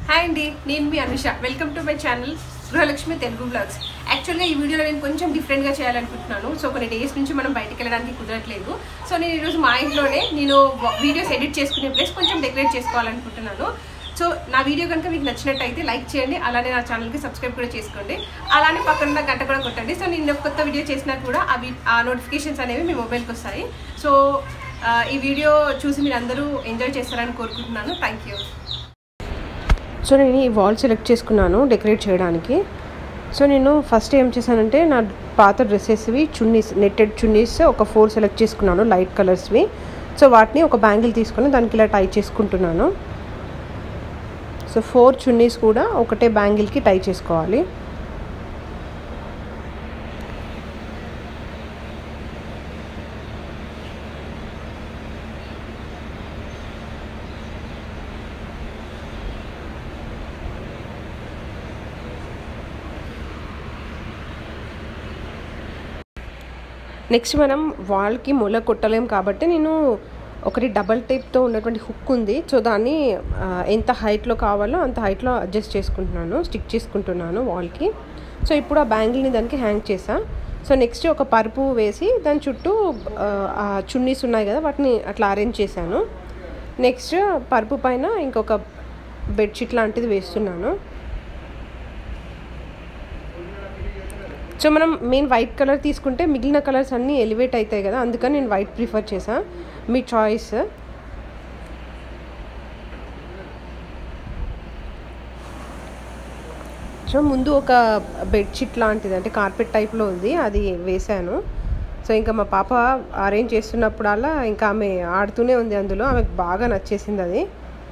hi అండి నేను మీ Anusha welcome to my channel Gruhalakshmi Telugu vlogs యాక్చువల్గా ఈ వీడియోలో నేను కొంచెం డిఫరెంట్గా చేయాలనుకుంటున్నాను సో కొన్ని డేస్ నుంచి మనం బయటికి వెళ్ళడానికి కుదరట్లేదు సో నేను ఈరోజు మా ఇంట్లోనే నేను వీడియోస్ ఎడిట్ చేసుకునే ప్లేస్ కొంచెం డెకరేట్ చేసుకోవాలనుకుంటున్నాను సో నా వీడియో కనుక మీకు నచ్చినట్టయితే లైక్ చేయండి అలానే నా ఛానల్కి సబ్స్క్రైబ్ కూడా చేసుకోండి అలానే పక్కన ఉన్న గంట కూడా కొట్టండి సో నేను ఒక కొత్త వీడియో చేసినా కూడా అవి ఆ నోటిఫికేషన్స్ అనేవి మీ మొబైల్కి వస్తాయి సో ఆ, ఈ వీడియో చూసి మీరు అందరూ ఎంజాయ్ చేస్తారని కోరుకుంటున్నాను థ్యాంక్ యూ సో నేను ఈ వాల్ సెలెక్ట్ చేసుకున్నాను డెకరేట్ చేయడానికి సో నేను ఫస్ట్ ఏం చేశానంటే నా పాత డ్రెస్సెస్వి చున్నీస్ నెట్టెడ్ చున్నీస్ ఒక ఫోర్ సెలెక్ట్ చేసుకున్నాను లైట్ కలర్స్వి సో వాటిని ఒక బ్యాంగిల్ తీసుకొని దానికి ఇలా టై చేసుకుంటున్నాను సో ఫోర్ చున్నీస్ కూడా ఒకటే బ్యాంగిల్కి టై చేసుకోవాలి నెక్స్ట్ మనం వాల్కి మొల కొట్టలేం కాబట్టి నేను ఒకటి డబల్ టేప్తో ఉన్నటువంటి హుక్ ఉంది సో దాన్ని ఆ, ఎంత హైట్లో కావాలో అంత హైట్లో అడ్జస్ట్ చేసుకుంటున్నాను స్టిక్ చేసుకుంటున్నాను వాల్కి సో ఇప్పుడు ఆ బ్యాంగిల్ని దానికి హ్యాంగ్ చేసా సో నెక్స్ట్ ఒక పరుపు వేసి దాని చుట్టూ ఆ, ఆ చున్నీస్ ఉన్నాయి కదా వాటిని అట్లా అరేంజ్ చేశాను నెక్స్ట్ పరుపు పైన ఇంకొక బెడ్షీట్ లాంటిది వేస్తున్నాను సో మనం మెయిన్ వైట్ కలర్ తీసుకుంటే మిగిలిన కలర్స్ అన్నీ ఎలివేట్ అవుతాయి కదా అందుకని నేను వైట్ ప్రిఫర్ చేసా మీ చాయిస్ సో ముందు ఒక బెడ్షీట్ లాంటిది అంటే కార్పెట్ టైప్లో ఉంది అది వేశాను సో ఇంకా మా పాప అరేంజ్ చేస్తున్నప్పుడల్లా ఇంకా ఆమె ఆడుతూనే ఉంది అందులో ఆమెకు బాగా నచ్చేసింది అది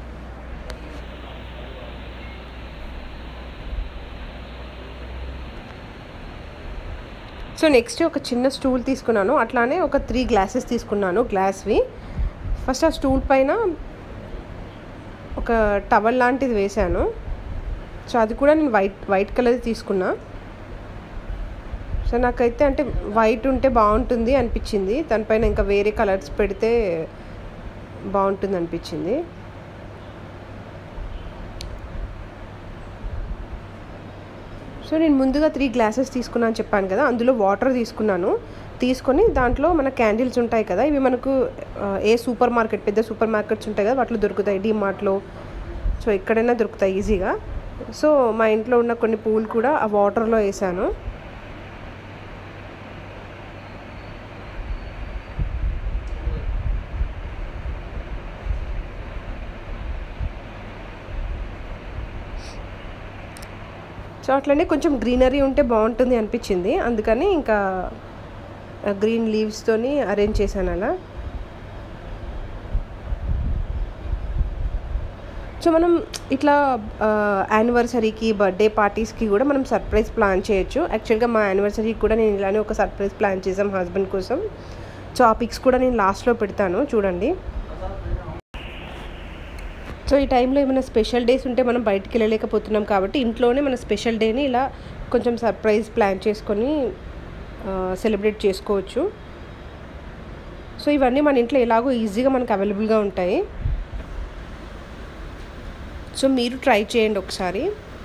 సో నెక్స్ట్ ఒక చిన్న స్టూల్ తీసుకున్నాను అట్లానే ఒక త్రీ గ్లాసెస్ తీసుకున్నాను గ్లాస్వి ఫస్ట్ ఆ స్టూల్ పైన ఒక టవల్ లాంటిది వేశాను సో అది కూడా నేను వైట్ వైట్ కలర్ తీసుకున్నా సో నాకైతే అంటే వైట్ ఉంటే బాగుంటుంది అనిపించింది దానిపైన ఇంకా వేరే కలర్స్ పెడితే బాగుంటుంది అనిపించింది సో నేను ముందుగా త్రీ గ్లాసెస్ తీసుకున్నాను చెప్పాను కదా అందులో వాటర్ తీసుకున్నాను తీసుకొని దాంట్లో మన క్యాండిల్స్ ఉంటాయి కదా ఇవి మనకు ఆ, ఏ సూపర్ మార్కెట్ పెద్ద సూపర్ మార్కెట్స్ ఉంటాయి కదా వాటిలో దొరుకుతాయి డీమార్ట్లో సో ఎక్కడైనా దొరుకుతాయి ఈజీగా సో మా ఇంట్లో ఉన్న కొన్ని పూలు కూడా ఆ వాటర్లో వేసాను సో అట్లనే కొంచెం గ్రీనరీ ఉంటే బాగుంటుంది అనిపించింది అందుకని ఇంకా గ్రీన్ లీవ్స్తోని అరేంజ్ చేశాను అలా సో మనం ఇట్లా యానివర్సరీకి బర్త్డే పార్టీస్కి కూడా మనం సర్ప్రైజ్ ప్లాన్ చేయొచ్చు యాక్చువల్గా మా యానివర్సరీకి కూడా నేను ఇలానే ఒక సర్ప్రైజ్ ప్లాన్ చేసాం హస్బెండ్ కోసం సో ఆ పిక్స్ కూడా నేను లాస్ట్లో పెడతాను చూడండి సో ఈ టైంలో ఏమైనా స్పెషల్ డేస్ ఉంటే మనం బయటికి వెళ్ళలేకపోతున్నాం కాబట్టి ఇంట్లోనే మన స్పెషల్ డేని ఇలా కొంచెం సర్ప్రైజ్ ప్లాన్ చేసుకొని సెలబ్రేట్ చేసుకోవచ్చు సో ఇవన్నీ మన ఇంట్లో ఎలాగో ఈజీగా మనకు అవైలబుల్గా ఉంటాయి సో మీరు ట్రై చేయండి ఒకసారి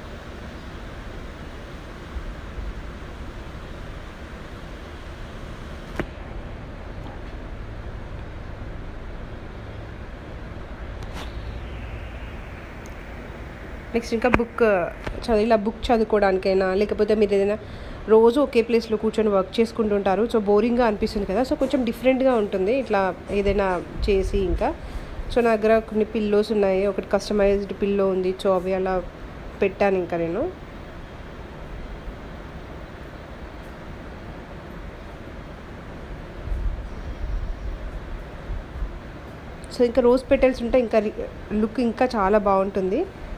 నెక్స్ట్ ఇంకా బుక్ చదివి ఇలా బుక్ చదువుకోవడానికైనా లేకపోతే మీరు ఏదైనా రోజు ఒకే ప్లేస్లో కూర్చొని వర్క్ చేసుకుంటుంటారు సో బోరింగ్గా అనిపిస్తుంది కదా సో కొంచెం డిఫరెంట్గా ఉంటుంది ఇట్లా ఏదైనా చేసి ఇంకా సో నా దగ్గర కొన్ని పిల్లోస్ ఉన్నాయి ఒకటి కస్టమైజ్డ్ పిల్లో ఉంది సో అవి అలా పెట్టాను ఇంకా నేను సో ఇంకా రోజ్ పెటల్స్ ఉంటే ఇంకా లుక్ ఇంకా చాలా బాగుంటుంది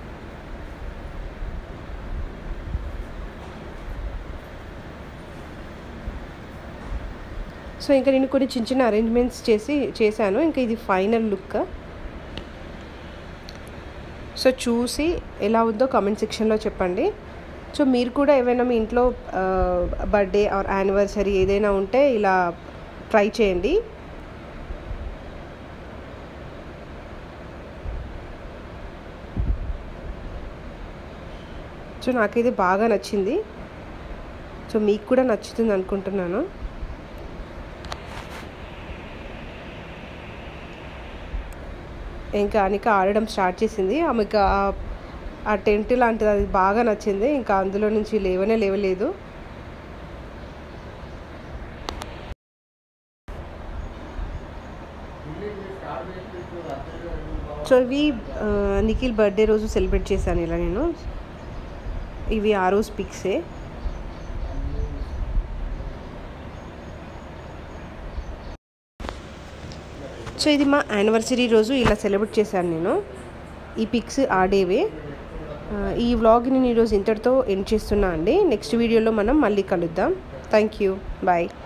సో ఇంకా నేను కొన్ని చిన్న చిన్న అరేంజ్మెంట్స్ చేసి చేశాను ఇంకా ఇది ఫైనల్ లుక్ సో చూసి ఎలా ఉందో కామెంట్ సెక్షన్లో చెప్పండి సో మీరు కూడా ఏమైనా మీ ఇంట్లో బర్త్డే ఆర్ యానివర్సరీ ఏదైనా ఉంటే ఇలా ట్రై చేయండి సో నాకైతే బాగా నచ్చింది సో మీకు కూడా నచ్చుతుంది అనుకుంటున్నాను ఇంకా అనిక ఆడడం స్టార్ట్ చేసింది ఆమెకు ఆ- ఆ టెంట్ లాంటిది అది బాగా నచ్చింది ఇంకా అందులో నుంచి లేవనే లేవలేదు సో ఇవి ఆ, నిఖిల్ బర్త్డే రోజు సెలబ్రేట్ చేశాను ఇలా నేను ఇవి ఆ రోజు పిక్సే సో ఇది మా యానివర్సరీ రోజు ఇలా సెలబ్రేట్ చేశాను నేను ఈ పిక్స్ ఆ డేవే ఆ, ఈ వ్లాగ్ని నేను ఈరోజు ఇంతటితో ఎండ్ చేస్తున్నా అండి నెక్స్ట్ వీడియోలో మనం మళ్ళీ కలుద్దాం థ్యాంక్ యూ బాయ్